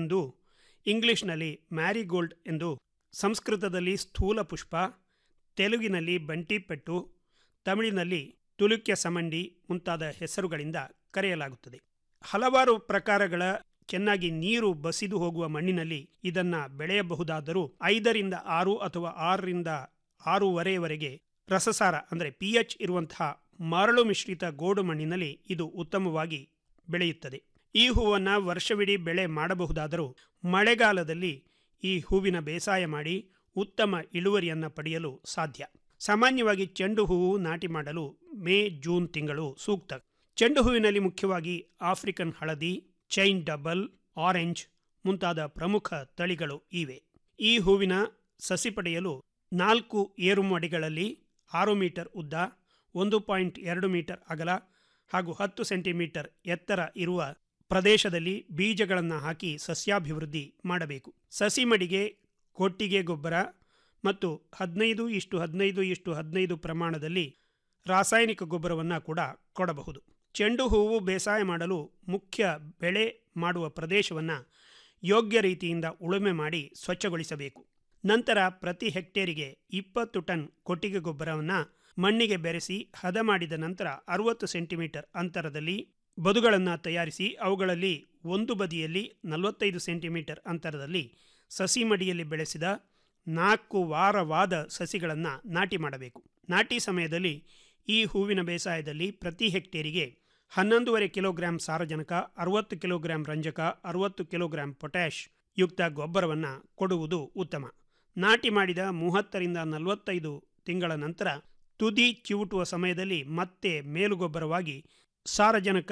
ಎಂದು ಇಂಗ್ಲಿಷ್ನಲ್ಲಿ ಮ್ಯಾರಿಗೋಲ್ಡ್ ಎಂದು ಸಂಸ್ಕೃತದಲ್ಲಿ ಸ್ಥೂಲ ಪುಷ್ಪ ತೆಲುಗಿನಲ್ಲಿ ಬಂಟಿಪೆಟ್ಟು ತಮಿಳಿನಲ್ಲಿ ತುಲುಕ್ಯ ಸಮಂಡಿ ಮುಂತಾದ ಹೆಸರುಗಳಿಂದ ಕರೆಯಲಾಗುತ್ತದೆ ಹಲವಾರು ಪ್ರಕಾರಗಳ ಚೆನ್ನಾಗಿ ನೀರು ಬಸಿದು ಹೋಗುವ ಮಣ್ಣಿನಲ್ಲಿ ಇದನ್ನ ಬೆಳೆಯಬಹುದಾದರೂ ಐದರಿಂದ ಆರು ಅಥವಾ ಆರರಿಂದ ಆರೂವರೆಯವರೆಗೆ ರಸಸಾರ ಅಂದರೆ ಪಿ ಎಚ್ ಇರುವಂತಹ ಮರಳು ಮಿಶ್ರಿತ ಗೋಡು ಮಣ್ಣಿನಲ್ಲಿ ಇದು ಉತ್ತಮವಾಗಿ ಬೆಳೆಯುತ್ತದೆ ಈ ಹೂವನ್ನು ವರ್ಷವಿಡೀ ಬೆಳೆ ಮಾಡಬಹುದಾದರೂ ಮಳೆಗಾಲದಲ್ಲಿ ಈ ಹೂವಿನ ಬೇಸಾಯ ಮಾಡಿ ಉತ್ತಮ ಇಳುವರಿಯನ್ನು ಪಡೆಯಲು ಸಾಧ್ಯ ಸಾಮಾನ್ಯವಾಗಿ ಚೆಂಡು ಹೂವು ನಾಟಿ ಮಾಡಲು ಮೇ ಜೂನ್ ತಿಂಗಳು ಸೂಕ್ತ ಚೆಂಡು ಹೂವಿನಲ್ಲಿ ಮುಖ್ಯವಾಗಿ ಆಫ್ರಿಕನ್ ಹಳದಿ ಚೈನ್ ಡಬಲ್ ಆರೆಂಜ್ ಮುಂತಾದ ಪ್ರಮುಖ ತಳಿಗಳು ಇವೆ ಈ ಹೂವಿನ ಸಸಿ ಪಡೆಯಲು ನಾಲ್ಕು ಏರುಮಡಿಗಳಲ್ಲಿ ಆರು ಮೀಟರ್ ಉದ್ದ ಒಂದು ಪಾಯಿಂಟ್ ಎರಡು ಮೀಟರ್ ಅಗಲ ಹಾಗೂ ಹತ್ತು ಸೆಂಟಿಮೀಟರ್ ಎತ್ತರ ಇರುವ ಪ್ರದೇಶದಲ್ಲಿ ಬೀಜಗಳನ್ನು ಹಾಕಿ ಸಸ್ಯಾಭಿವೃದ್ಧಿ ಮಾಡಬೇಕು ಸಸಿ ಮಡಿಗೆ ಕೊಟ್ಟಿಗೆ ಗೊಬ್ಬರ ಮತ್ತು ಹದಿನೈದು ಇಷ್ಟು ಹದಿನೈದು ಇಷ್ಟು ಹದಿನೈದು ಪ್ರಮಾಣದಲ್ಲಿ ರಾಸಾಯನಿಕ ಗೊಬ್ಬರವನ್ನು ಕೂಡ ಕೊಡಬಹುದು ಚೆಂಡು ಹೂವು ಬೇಸಾಯ ಮಾಡಲು ಮುಖ್ಯ ಬೆಳೆ ಮಾಡುವ ಪ್ರದೇಶವನ್ನು ಯೋಗ್ಯ ರೀತಿಯಿಂದ ಉಳುಮೆ ಮಾಡಿ ಸ್ವಚ್ಛಗೊಳಿಸಬೇಕು ನಂತರ ಪ್ರತಿ ಹೆಕ್ಟೇರಿಗೆ ಇಪ್ಪತ್ತು ಟನ್ ಕೊಟ್ಟಿಗೆ ಗೊಬ್ಬರವನ್ನು ಮಣ್ಣಿಗೆ ಬೆರೆಸಿ ಹದ ಮಾಡಿದ ನಂತರ ಅರುವತ್ತು ಸೆಂಟಿಮೀಟರ್ ಅಂತರದಲ್ಲಿ ಬದುಗಳನ್ನು ತಯಾರಿಸಿ ಅವುಗಳಲ್ಲಿ ಒಂದು ಬದಿಯಲ್ಲಿ ನಲವತ್ತೈದು ಸೆಂಟಿಮೀಟರ್ ಅಂತರದಲ್ಲಿ ಸಸಿ ಮಡಿಯಲ್ಲಿ ಬೆಳೆಸಿದ ನಾಲ್ಕು ವಾರವಾದ ಸಸಿಗಳನ್ನು ನಾಟಿ ಮಾಡಬೇಕು ನಾಟಿ ಸಮಯದಲ್ಲಿ ಈ ಹೂವಿನ ಬೇಸಾಯದಲ್ಲಿ ಪ್ರತಿ ಹೆಕ್ಟೇರಿಗೆ ಹನ್ನೊಂದೂವರೆ ಕಿಲೋಗ್ರಾಂ ಸಾರಜನಕ ಅರವತ್ತು ಕಿಲೋಗ್ರಾಂ ರಂಜಕ ಅರವತ್ತು ಕಿಲೋಗ್ರಾಂ ಪೊಟ್ಯಾಷ್ ಯುಕ್ತ ಗೊಬ್ಬರವನ್ನು ಕೊಡುವುದು ಉತ್ತಮ ನಾಟಿ ಮಾಡಿದ ಮೂವತ್ತರಿಂದ ನಲವತ್ತೈದು ತಿಂಗಳ ನಂತರ ತುದಿ ಚಿವುಟುವ ಸಮಯದಲ್ಲಿ ಮತ್ತೆ ಮೇಲುಗೊಬ್ಬರವಾಗಿ ಸಾರಜನಕ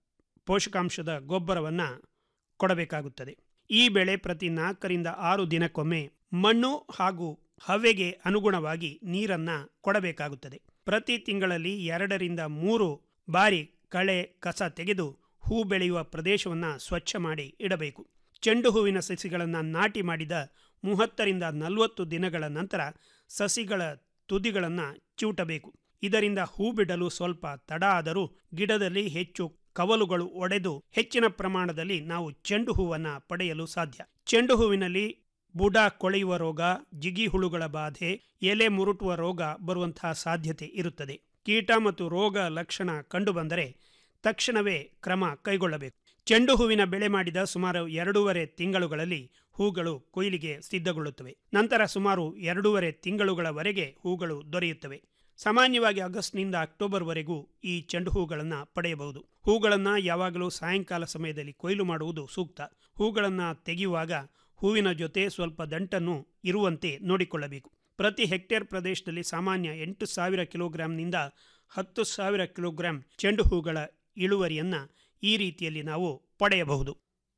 ಪೋಷಕಾಂಶದ ಗೊಬ್ಬರವನ್ನು ಕೊಡಬೇಕಾಗುತ್ತದೆ ಈ ಬೆಳೆ ಪ್ರತಿ ನಾಲ್ಕರಿಂದ ಆರು ದಿನಕ್ಕೊಮ್ಮೆ ಮಣ್ಣು ಹಾಗೂ ಹವೆಗೆ ಅನುಗುಣವಾಗಿ ನೀರನ್ನು ಕೊಡಬೇಕಾಗುತ್ತದೆ ಪ್ರತಿ ತಿಂಗಳಲ್ಲಿ ಎರಡರಿಂದ ಮೂರು ಬಾರಿ ಕಳೆ ಕಸ ತೆಗೆದು ಹೂ ಬೆಳೆಯುವ ಪ್ರದೇಶವನ್ನು ಸ್ವಚ್ಛ ಮಾಡಿ ಇಡಬೇಕು ಚೆಂಡು ಹೂವಿನ ಸಸಿಗಳನ್ನು ನಾಟಿ ಮಾಡಿದ ಮೂವತ್ತರಿಂದ ನಲವತ್ತು ದಿನಗಳ ನಂತರ ಸಸಿಗಳ ತುದಿಗಳನ್ನು ಚಿವುಟಬೇಕು ಇದರಿಂದ ಹೂ ಬಿಡಲು ಸ್ವಲ್ಪ ತಡ ಆದರೂ ಗಿಡದಲ್ಲಿ ಹೆಚ್ಚು ಕವಲುಗಳು ಒಡೆದು ಹೆಚ್ಚಿನ ಪ್ರಮಾಣದಲ್ಲಿ ನಾವು ಚೆಂಡು ಹೂವನ್ನು ಪಡೆಯಲು ಸಾಧ್ಯ ಚೆಂಡು ಹೂವಿನಲ್ಲಿ ಬುಡ ಕೊಳೆಯುವ ರೋಗ ಜಿಗಿ ಹುಳುಗಳ ಬಾಧೆ ಎಲೆ ಮುರುಟುವ ರೋಗ ಬರುವಂತಹ ಸಾಧ್ಯತೆ ಇರುತ್ತದೆ ಕೀಟ ಮತ್ತು ರೋಗ ಲಕ್ಷಣ ಕಂಡುಬಂದರೆ ತಕ್ಷಣವೇ ಕ್ರಮ ಕೈಗೊಳ್ಳಬೇಕು ಚೆಂಡು ಹೂವಿನ ಬೆಳೆ ಮಾಡಿದ ಸುಮಾರು ಎರಡೂವರೆ ತಿಂಗಳುಗಳಲ್ಲಿ ಹೂಗಳು ಕೊಯ್ಲಿಗೆ ಸಿದ್ಧಗೊಳ್ಳುತ್ತವೆ ನಂತರ ಸುಮಾರು ಎರಡೂವರೆ ತಿಂಗಳುಗಳವರೆಗೆ ಹೂಗಳು ದೊರೆಯುತ್ತವೆ ಸಾಮಾನ್ಯವಾಗಿ ಆಗಸ್ಟ್ನಿಂದ ಅಕ್ಟೋಬರ್ವರೆಗೂ ಈ ಚೆಂಡು ಹೂಗಳನ್ನು ಪಡೆಯಬಹುದು ಹೂಗಳನ್ನು ಯಾವಾಗಲೂ ಸಾಯಂಕಾಲ ಸಮಯದಲ್ಲಿ ಕೊಯ್ಲು ಮಾಡುವುದು ಸೂಕ್ತ ಹೂಗಳನ್ನು ತೆಗೆಯುವಾಗ ಹೂವಿನ ಜೊತೆ ಸ್ವಲ್ಪ ದಂಟನ್ನು ಇರುವಂತೆ ನೋಡಿಕೊಳ್ಳಬೇಕು ಪ್ರತಿ ಹೆಕ್ಟೇರ್ ಪ್ರದೇಶದಲ್ಲಿ ಸಾಮಾನ್ಯ ಎಂಟು ಸಾವಿರ ಕಿಲೋಗ್ರಾಂನಿಂದ ಹತ್ತು ಸಾವಿರ ಕಿಲೋಗ್ರಾಂ ಚೆಂಡು ಹೂಗಳ ಇಳುವರಿಯನ್ನು ಈ ರೀತಿಯಲ್ಲಿ ನಾವು ಪಡೆಯಬಹುದು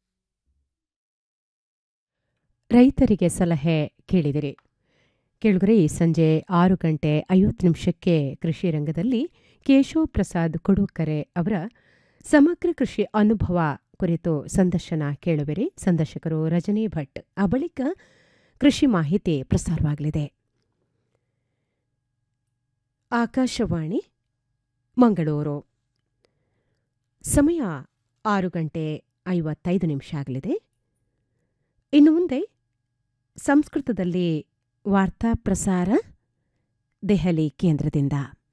ರೈತರಿಗೆ ಸಲಹೆ ಕೇಳಿದಿರಿ ಕೇಳುಗರೆ ಈ ಸಂಜೆ ಆರು ಗಂಟೆ ಐವತ್ತು ನಿಮಿಷಕ್ಕೆ ಕೃಷಿ ರಂಗದಲ್ಲಿ ಕೇಶವ್ ಪ್ರಸಾದ್ ಕೊಡುಕರೆ ಅವರ ಸಮಗ್ರ ಕೃಷಿ ಅನುಭವ ಕುರಿತು ಸಂದರ್ಶನ ಕೇಳುವಿರಿ ಸಂದರ್ಶಕರು ರಜನಿ ಭಟ್ ಆ ಬಳಿಕ ಕೃಷಿ ಮಾಹಿತಿ ಪ್ರಸಾರವಾಗಲಿದೆ ಆಕಾಶವಾಣಿ ಮಂಗಳೂರು ಸಮಯ ಆರು ಗಂಟೆ ಐವತ್ತೈದು ನಿಮಿಷ ಆಗಲಿದೆ ಇನ್ನು ಮುಂದೆ ಸಂಸ್ಕೃತದಲ್ಲಿ ವಾರ್ತಾ ಪ್ರಸಾರ ದೆಹಲಿ ಕೇಂದ್ರದಿಂದ